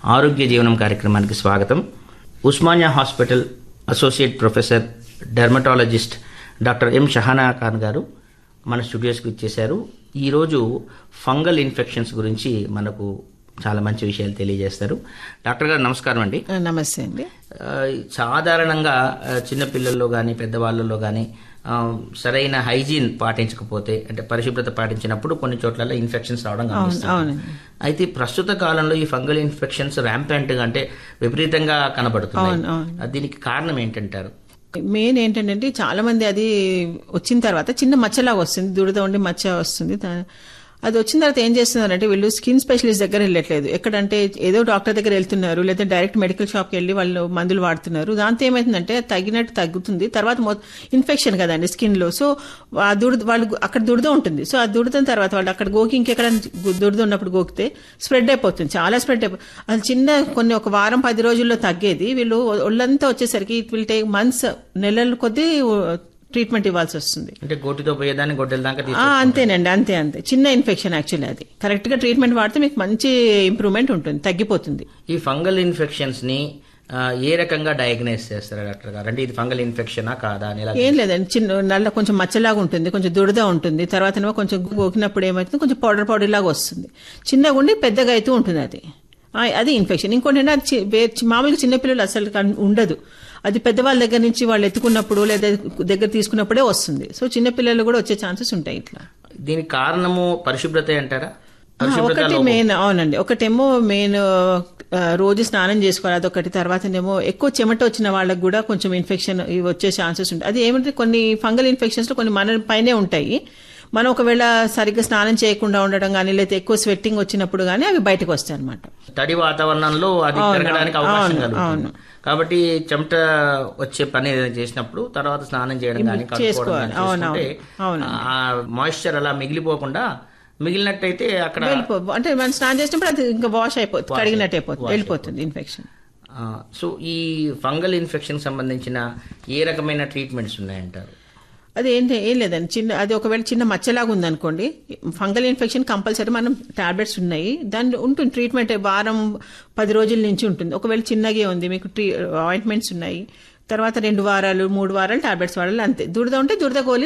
ఆరోగ్య జీవనం కార్యక్రమానికి స్వాగతం Osmania hospital associate professor dermatologist doctor M Shahana Khan garu మన స్టూడియోస్కి ఇచ్చేశారు ఈరోజు ఫంగల్ ఇన్ఫెక్షన్స్ గురించి మనకు చాలా మంచి విషయాలు తెలియజేస్తారు డాక్టర్ గారు నమస్కారం అండి ఆ, నమస్తే అండి ఆ, సాధారణంగా ఆ, చిన్నపిల్లల్లో కానీ పెద్దవాళ్ళలో కానీ ఆ, సరైన హైజీన్ పాటించకపోతే అంటే పరిశుభ్రత పాటించినప్పుడు కొన్ని చోట్ల ఇన్ఫెక్షన్స్ రావడం కనిపిస్తుంది అవునండి అయితే ప్రస్తుత కాలంలో ఈ ఫంగల్ ఇన్ఫెక్షన్స్ ర్యాంపెంట్ గా అంటే విపరీతంగా కనబడుతున్నాయి అవును, అవును. ఆ, దీనికి కారణం ఏంటంటారు మెయిన్ ఏంటంటే చాలా మంది అది వచ్చిన తర్వాత చిన్న మచ్చలాగా వస్తుంది దురద ఉండి మచ్చ వస్తుంది దా- అది వచ్చిన తర్వాత ఏం చేస్తున్నారంటే వీళ్ళు స్కిన్ స్పెషలిస్ట్ దగ్గర వెళ్ళట్లేదు ఎక్కడంటే ఏదో డాక్టర్ దగ్గర వెళ్తున్నారు లేదా డైరెక్ట్ మెడికల్ షాప్కి వెళ్ళి వాళ్ళు మందులు వాడుతున్నారు దాంతో ఏమవుతుందంటే తగినట్టు తగ్గుతుంది తర్వాత ఇన్ఫెక్షన్ కదండి స్కిన్ లో సో ఆ దురద వాళ్ళు అక్కడ దురద ఉంటుంది సో ఆ దురద తర్వాత వాళ్ళు అక్కడ గోకి ఇంకెక్కడ దురద ఉన్నప్పుడు గోకితే స్ప్రెడ్ అయిపోతుంది చాలా స్ప్రెడ్ అయిపోతుంది అది చిన్న కొన్ని ఒక వారం పది రోజుల్లో తగ్గేది వీళ్ళు ఒళ్ళంతా వచ్చేసరికి ఇట్ విల్ టేక్ మంత్స్ నెలల కొద్దీ ట్రీట్మెంట్ ఇవ్వాల్సి వస్తుంది అంటే గోటితో పోయేదాన్ని గొడ్డల దాకా ఆ, తీసుకు అంతేనండి అంతే అంతే చిన్న ఇన్ఫెక్షన్ యాక్చువల్లీ అది కరెక్ట్ గా ట్రీట్మెంట్ వాడితే మీకు మంచి ఇంప్రూవ్మెంట్ ఉంటుంది తగ్గిపోతుంది ఈ ఫంగల్ ఇన్ఫెక్షన్స్ ని ఆ, ఏ రకంగా డయాగ్నైజ్ చేస్తారు డాక్టర్ గారు అంటే ఇది ఫంగల్ ఇన్ఫెక్షనా కాదా అని ఎలా ఏం లేదండి చిన్న నల్ల కొంచెం మచ్చలాగా ఉంటుంది కొంచెం దురద ఉంటుంది తర్వాత ఏమో కొంచెం గోకినప్పుడు ఏమవుతుంది కొంచెం పౌడర్ పౌడర్ లాగా వస్తుంది చిన్నగా ఉండి పెద్దగా అయితే ఉంటుంది అది ఆ, అది ఇన్ఫెక్షన్ ఇంకోటి ఏంటంటే అది చి- వే- చి- మామూలుగా చిన్నపిల్లలు అసలు కన్- ఉండదు అది పెద్దవాళ్ళ దగ్గర నుంచి వాళ్ళు ఎత్తుకున్నప్పుడు లేదా దగ్గర తీసుకున్నప్పుడే వస్తుంది సో చిన్నపిల్లలు కూడా వచ్చే ఛాన్సెస్ ఉంటాయి ఇట్లా దీనికి కారణము పరిశుభ్రత అంటారా ఆ, ఒకటి మెయిన్ అవునండి ఒకటేమో మెయిన్ ఆ, రోజు స్నానం చేసుకోవాలి అదొకటి తర్వాతనేమో ఎక్కువ చెమట వచ్చిన వాళ్ళకి కూడా కొంచెం ఇన్ఫెక్షన్ ఇవి వచ్చే ఛాన్సెస్ ఉంటాయి అది ఏమంటే కొన్ని ఫంగల్ ఇన్ఫెక్షన్స్ లో కొన్ని మన పైనే ఉంటాయి మనం ఒకవేళ సరిగ్గా స్నానం చేయకుండా ఉండడం కానీ లేదా ఎక్కువ స్వెట్టింగ్ వచ్చినప్పుడు కానీ అవి బయటకు వస్తాయి అనమాట తడి వాతావరణంలో అది అవును, పెరగడానికి అవకాశం అవును, కలుగుతుంది కాబట్టి చెమట వచ్చే పని ఏదైనా చేసినప్పుడు తర్వాత స్నానం చేయడం కానీ కడుక్కోవడం చేసుకోవాలి. కానీ అవును, చేసుకుంటే అవును. ఆ మాయిశ్చర్ అలా మిగిలిపోకుండా మిగిలినట్టయితే అక్కడ వెళ్ళిపో అంటే మనం స్నానం చేసినప్పుడు అది ఇంకా వాష్ అయిపోతుంది కడిగినట్టు అయిపోతుంది వెళ్ళిపోతుంది ఇన్ఫెక్షన్ ఆ, సో ఈ ఫంగల్ ఇన్ఫెక్షన్ సంబంధించిన ఏ రకమైన ట్రీట్మెంట్స్ ఉన్నాయంటారు అది ఏంటి ఏం లేదండి చిన్న అది ఒకవేళ చిన్న మచ్చలాగా ఉందనుకోండి ఫంగల్ ఇన్ఫెక్షన్ కంపల్సరీ మనం టాబ్లెట్స్ ఉన్నాయి దాని ఉంటుంది ట్రీట్మెంట్ వారం పది రోజుల నుంచి ఉంటుంది ఒకవేళ చిన్నగే ఉంది మీకు ట్రీ ఆయింట్మెంట్స్ ఉన్నాయి తర్వాత రెండు వారాలు మూడు వారాలు టాబ్లెట్స్ వాడాలి అంతే దురద ఉంటే దురద గోళీ